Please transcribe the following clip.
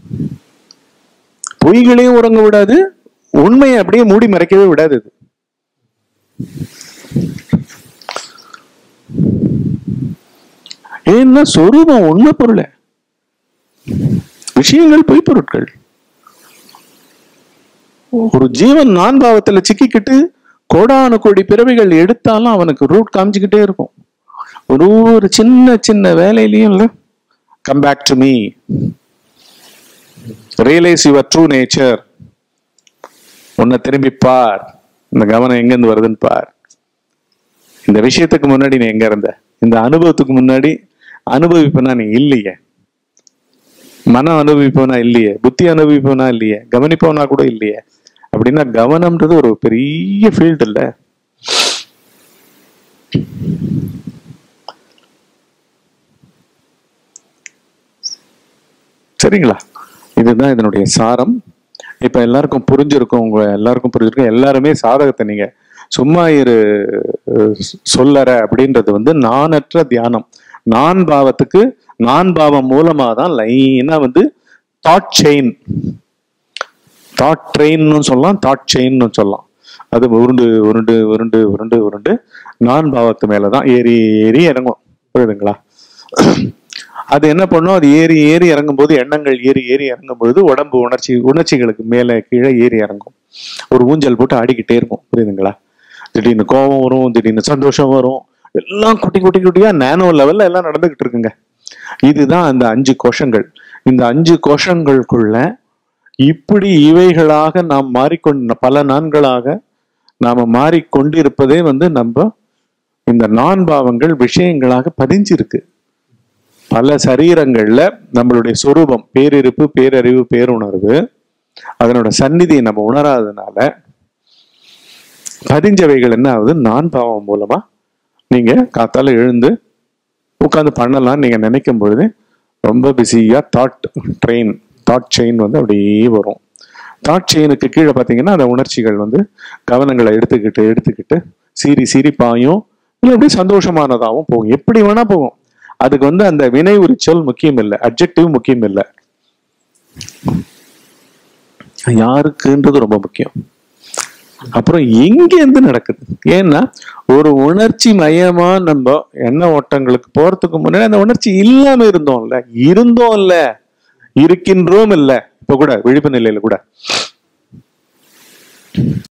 பொய்களையும் உறங்க விடாது உண்மையை அப்படியே மூடி மறைக்கவே விடாது இது ஏன்னா சொரூபம் உண்மை பொருளை விஷயங்கள் பொய் பொருட்கள் ஒரு ஜீவன் நான் பாவத்துல சிக்கிக்கிட்டு கோடான கோடி பிறவிகள் எடுத்தாலும் அவனுக்கு ரூட் காமிச்சுக்கிட்டே இருக்கும் ஒரு ஒரு சின்ன சின்ன வேலையிலையும் இல்ல come back to me realise your true nature உன்னை திரும்பி பார் இந்த கவனம் எங்கேருந்து வருதுன்னு பார் இந்த விஷயத்துக்கு முன்னாடி நீ எங்க இருந்த இந்த அனுபவத்துக்கு முன்னாடி அனுபவிப்பனா நீ இல்லையே மனம் அனுபவிப்பவனா இல்லையே புத்தி அனுபவிப்பவனா இல்லையே கவனிப்பவனா கூட இல்லையே அப்படின்னா கவனம்ன்றது ஒரு பெரிய ஃபீல்டு இல்ல சரிங்களா இதுதான் இதனுடைய சாரம் இப்ப எல்லாருக்கும் புரிஞ்சிருக்கும் உங்க எல்லாருக்கும் புரிஞ்சிருக்கும் எல்லாருமே சாதகத்தை நீங்க சும்மா இரு அஹ், சொல்லற அப்படின்றது வந்து நானற்ற தியானம் நான் பாவத்துக்கு நான் பாவம் மூலமா தான் லைனா வந்து தாட் செயின் தாட் ட்ரெயின்னு சொல்லலாம் தாட் செயின்னு சொல்லலாம் அது உருண்டு உருண்டு உருண்டு உருண்டு உருண்டு நான் பாவத்து மேலதான் ஏறி ஏறி இறங்கும் புரியுதுங்களா அது என்ன பண்ணும் அது ஏறி ஏறி இறங்கும் போது எண்ணங்கள் ஏறி ஏறி இறங்கும் பொழுது உடம்பு உணர்ச்சி உணர்ச்சிகளுக்கு மேலே கீழே ஏறி இறங்கும் ஒரு ஊஞ்சல் போட்டு ஆடிக்கிட்டே இருக்கும் புரியுதுங்களா திடீர்னு கோபம் வரும் திடீர்னு சந்தோஷம் வரும் எல்லாம் குட்டி குட்டி குட்டியா நேனோ லெவல்ல எல்லாம் நடந்துகிட்டு இருக்குங்க இதுதான் அந்த அஞ்சு கோஷங்கள் இந்த அஞ்சு கோஷங்களுக்குள்ள இப்படி இவைகளாக நாம் மாறிக்கொண்ட பல நான்களாக நாம மாறிக்கொண்டிருப்பதே வந்து நம்ம இந்த நான் பாவங்கள் விஷயங்களாக பதிஞ்சிருக்கு பல சரீரங்கள்ல நம்மளுடைய சொரூபம் பேரிருப்பு பேரறிவு பேருணர்வு அதனோட சந்நிதியை நம்ம உணராதனால பதிஞ்சவைகள் என்ன ஆகுது நான் பாவம் மூலமா நீங்க காத்தால எழுந்து உட்காந்து பண்ணலாம் நீங்க நினைக்கும் பொழுது ரொம்ப பிஸியா தாட் ட்ரெயின் தாட் செயின் வந்து அப்படியே வரும் தாட் செயினுக்கு கீழே பார்த்தீங்கன்னா அந்த உணர்ச்சிகள் வந்து கவனங்களை எடுத்துக்கிட்டு எடுத்துக்கிட்டு சீறி சீறி பாயும் இல்லை அப்படியே சந்தோஷமானதாகவும் போகும் எப்படி வேணா போகும் அதுக்கு வந்து அந்த வினை உரிச்சொல் முக்கியம் இல்லை அப்ஜெக்டிவ் முக்கியம் இல்லை யாருக்குன்றது ரொம்ப முக்கியம் அப்புறம் எங்க இருந்து நடக்குது ஏன்னா ஒரு உணர்ச்சி மயமா நம்ம எண்ண ஓட்டங்களுக்கு போறதுக்கு முன்னாடி அந்த உணர்ச்சி இல்லாம இருந்தோம்ல இருந்தோம் இல்ல இருக்கின்றோம் இல்ல இப்ப கூட விழிப்பு நிலையில கூட